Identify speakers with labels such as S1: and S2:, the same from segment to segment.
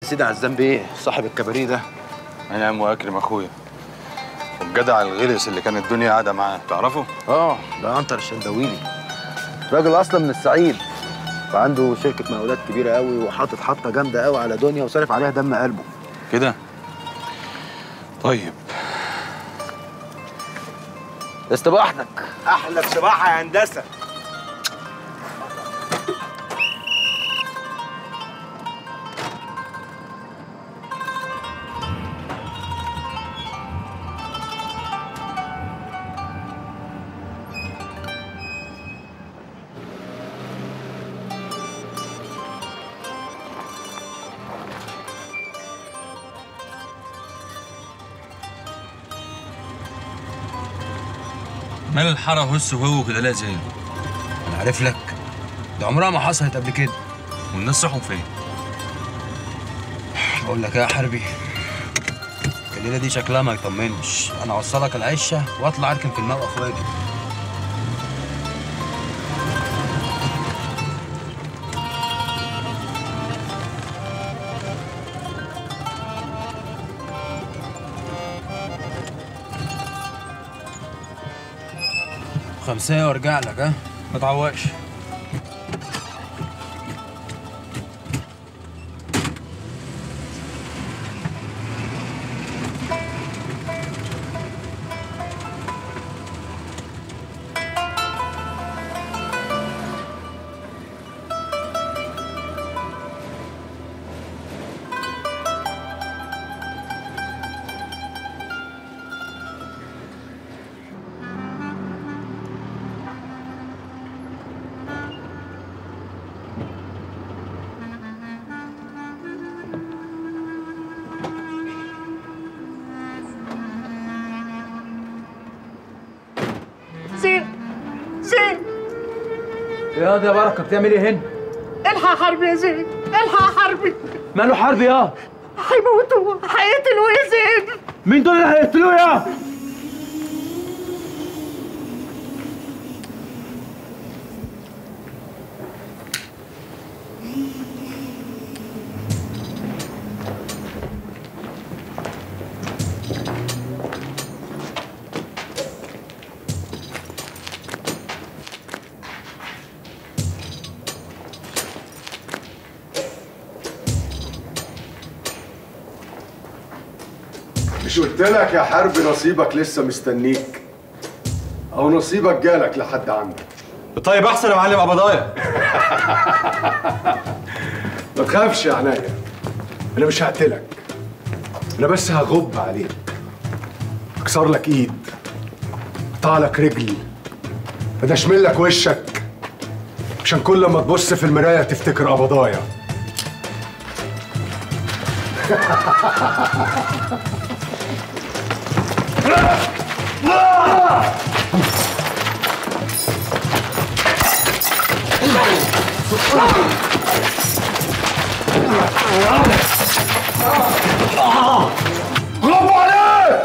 S1: سيدي عزام بيه صاحب الكباريه ده
S2: نعم واكرم اخويا والجدع الغلس اللي كانت الدنيا قاعده معاه تعرفه؟
S1: اه ده عنتر الشندويلي راجل اصلا من الصعيد وعنده شركه مقاولات كبيره قوي وحاطط حطه جامده قوي على دنيا وصارف عليها دم قلبه
S2: كده طيب
S1: استباحتك
S3: احلى بصباحه يا هندسه
S4: مال الحاره هس وهو كده لا زين
S5: انا عارف لك ده عمرها ما حصلت قبل كده
S4: والناس راحوا فين
S5: بقول لك إيه يا حربي الليله دي شكلها ما يطمنش انا اوصلك العشه واطلع اركن في الموقف واجي خمسة وارجع لك ها
S4: ما تعوقش
S6: زين زين
S7: يا دي يا بركه بتعمل ايه هنا؟
S6: الحق حربي يا زين الحق حربي
S7: ماله حرب يا
S6: هيموتوه هيقتلوا يا زين
S7: مين دول اللي هيقتلوه يا؟
S8: مش قلت لك يا حرب نصيبك لسه مستنيك او نصيبك جالك لحد عندك
S3: طيب احسن يا معلم قبضايا
S8: ما تخافش يا عناية انا مش هقتلك انا بس هغب عليك اكسر لك ايد اقطع لك رجل ادشمل لك وشك عشان كل ما تبص في المرايه تفتكر قبضايا غب عليه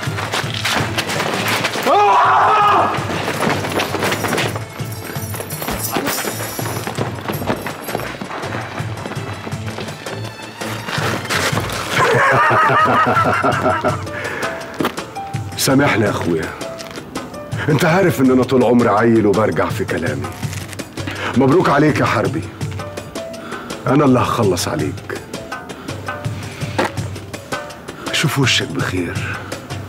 S8: سامحني يا اخويا انت عارف ان انا طول عمري عيل وبرجع في كلامي مبروك عليك يا حربي انا اللي هخلص عليك شوف وشك بخير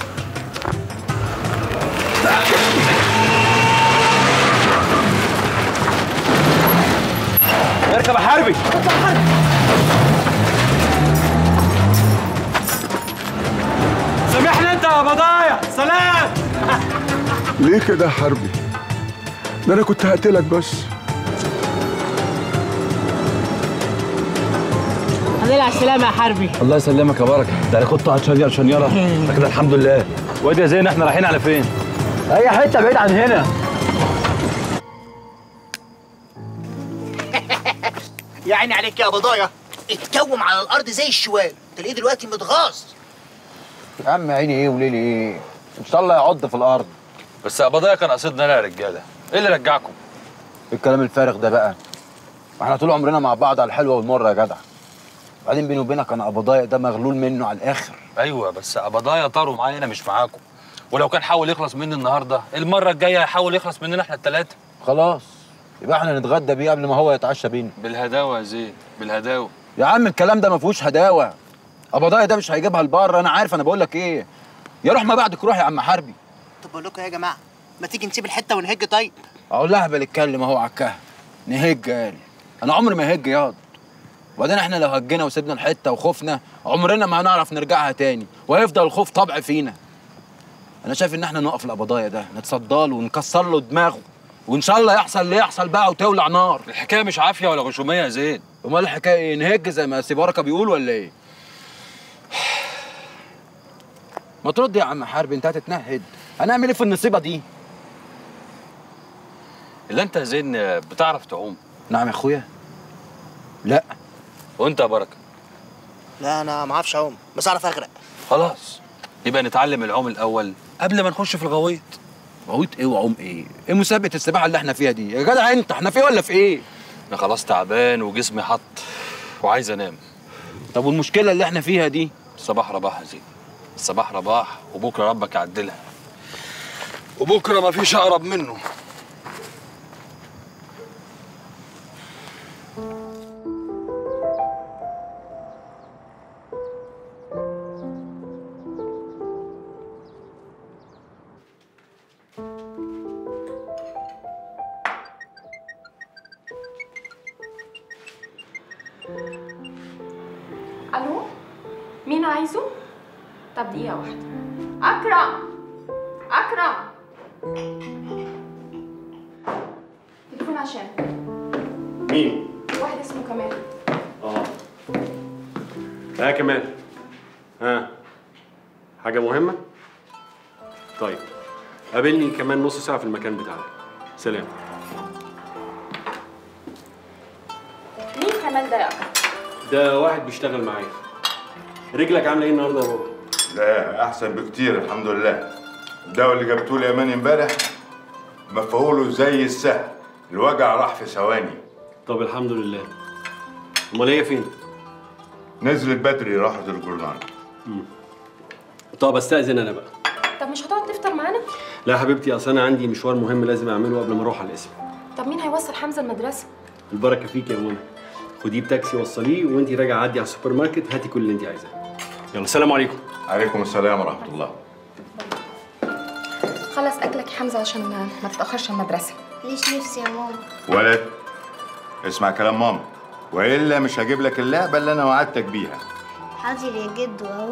S7: اركب يا حربي سامحني انت يا بضايع سلام
S8: ليه كده يا حربي ده انا كنت هقتلك بس
S6: الحمد لله على السلامة يا حربي
S7: الله يسلمك يا بركه ده انا كنت هتشنيره شنيره ده كده الحمد لله وادي يا زين احنا رايحين على فين؟ اي حته بعيد عن هنا
S9: يا عيني عليك يا بضايا اتكوم على الارض زي الشوال تلاقيه دلوقتي متغاظ
S1: يا عم عيني ايه وليلي ايه ان شاء الله يعض في الارض
S4: بس قبضايا كان قصدنا لا يا رجاله ايه اللي رجعكم
S1: إيه الكلام الفارغ ده بقى ما احنا طول عمرنا مع بعض على الحلوه والمره يا جدع بعدين بيني وبينك انا قبضايا ده مغلول منه على الاخر
S4: ايوه بس قبضايا طاروا معايا انا مش معاكم ولو كان حاول يخلص مني النهارده المره الجايه هيحاول يخلص مننا احنا الثلاثه
S1: خلاص يبقى احنا نتغدى بيه قبل ما هو يتعشى بينا
S4: بالهداوه يا زين بالهداوه
S1: يا عم الكلام ده ما فيهوش هداوه قبضايا ده مش هيجيبها البر انا عارف انا بقول لك ايه يا روح ما بعدك روح يا عم حربي
S9: طب بقول لكم إيه يا جماعه ما تيجي نسيب الحته ونهج طيب
S1: اقول لها بنتكلم اهو على الكهف نهج قال انا عمري ما هج ياض وبعدين احنا لو هجينا وسيبنا الحته وخفنا عمرنا ما هنعرف نرجعها تاني وهيفضل الخوف طبع فينا انا شايف ان احنا نقف القبضايه ده نتصدى له ونكسر له دماغه وان شاء الله يحصل اللي يحصل بقى وتولع نار
S4: الحكايه مش عافيه ولا غشوميه يا زين
S1: امال الحكايه ايه نهج زي ما سي بركه بيقول ولا ايه ما ترد يا عم حربي انت هتتنهد هنعمل ايه في النصيبه دي
S4: اللي انت يا زين بتعرف تعوم
S1: نعم يا اخويا لا
S4: وانت يا بركه
S9: لا انا ما اعرفش اعوم بس اعرف اغرق
S4: خلاص يبقى نتعلم العوم الاول قبل ما نخش في الغويط
S1: غويط ايه وعوم ايه ايه مسابقه السباحه اللي احنا فيها دي يا جدع انت احنا في ولا في ايه
S4: انا خلاص تعبان وجسمي حط وعايز انام
S1: طب والمشكله اللي احنا فيها دي
S4: الصباح رباح يا زين الصباح رباح وبكره ربك يعدلها وبكره مفيش اقرب منه
S10: الو مين عايزه طب دقيقه واحده اكرم اكرم تليفون عشان
S8: مين؟
S10: واحد اسمه كمال
S8: اه ها كمال ها حاجة مهمة؟ طيب قابلني كمان نص ساعة في المكان بتاعك سلام
S10: مين كمال ده يا اكرم
S8: ده واحد بيشتغل معايا رجلك عاملة ايه النهارده يا بابا؟
S2: لا احسن بكتير الحمد لله الدواء اللي جبتوه لي يا مان امبارح مفعوله زي السهل الوجع راح في ثواني
S8: طب الحمد لله امال هي فين؟
S2: نزلت بدري راحت الجرنان
S8: طب استأذن انا بقى
S10: طب مش هتقعد تفطر معانا
S8: لا يا حبيبتي اصل انا عندي مشوار مهم لازم اعمله قبل ما اروح على القسم
S10: طب مين هيوصل حمزه المدرسه
S8: البركة فيك يا منى خديه بتاكسي وصليه وانت راجعه عدي على السوبر ماركت هاتي كل اللي انت عايزاه يلا السلام عليكم
S2: عليكم السلام ورحمه الله
S10: خلص اكلك يا حمزه عشان ما تتاخرش المدرسه
S11: ليش نفسي يا ماما
S2: ولد اسمع كلام ماما والا مش هجيب لك اللعبه اللي انا وعدتك بيها
S11: حاضر يا جدو اهو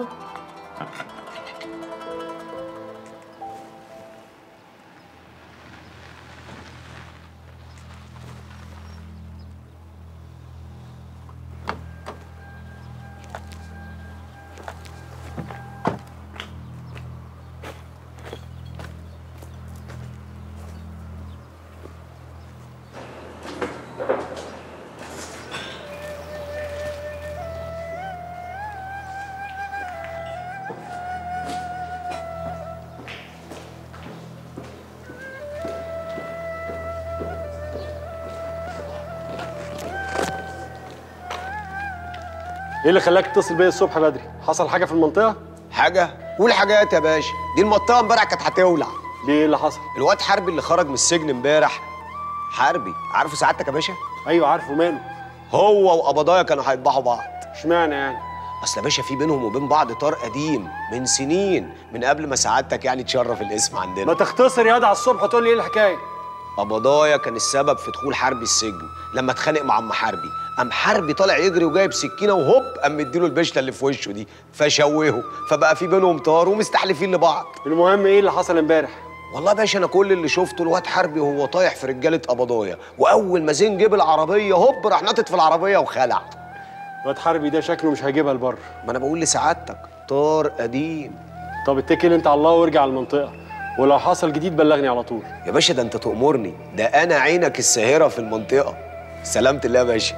S8: ايه اللي خلاك تتصل بيا الصبح بدري؟ حصل حاجة في المنطقة؟
S12: حاجة؟ قول حاجات يا باشا دي المنطقة امبارح كانت هتولع
S8: ليه ايه اللي حصل؟
S12: الواد حربي اللي خرج من السجن امبارح حربي عارفه سعادتك يا باشا؟
S8: ايوه عارفه ماله
S12: هو وقبضايا كانوا هيذبحوا بعض
S8: اشمعنى يعني؟
S12: اصل يا باشا في بينهم وبين بعض طار قديم من سنين من قبل ما سعادتك يعني تشرف الاسم عندنا
S8: ما تختصر ياض على الصبح وتقول لي ايه الحكاية؟
S12: قبضايا كان السبب في دخول حربي السجن لما اتخانق مع ام حربي قام حربي طالع يجري وجايب سكينه وهوب قام مديله البشله اللي في وشه دي فشوهه فبقى في بينهم طار ومستحلفين لبعض
S8: المهم ايه اللي حصل امبارح؟
S12: والله يا باشا انا كل اللي شفته الواد حربي وهو طايح في رجاله قبضايا واول ما زين جيب العربيه هوب راح ناطط في العربيه وخلع
S8: الواد حربي ده شكله مش هيجيبها لبره
S12: ما انا بقول لسعادتك طار قديم
S8: طب اتكل انت على الله وارجع المنطقة ولو حصل جديد بلغني على طول
S12: يا باشا ده انت تأمرني ده انا عينك الساهره في المنطقه سلامة الله يا باشا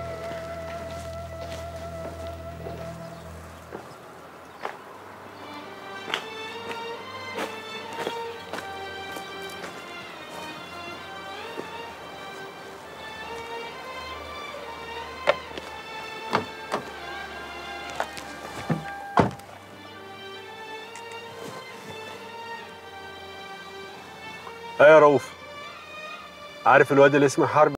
S8: ايه يا رؤوف عارف الواد اللي اسمه حرب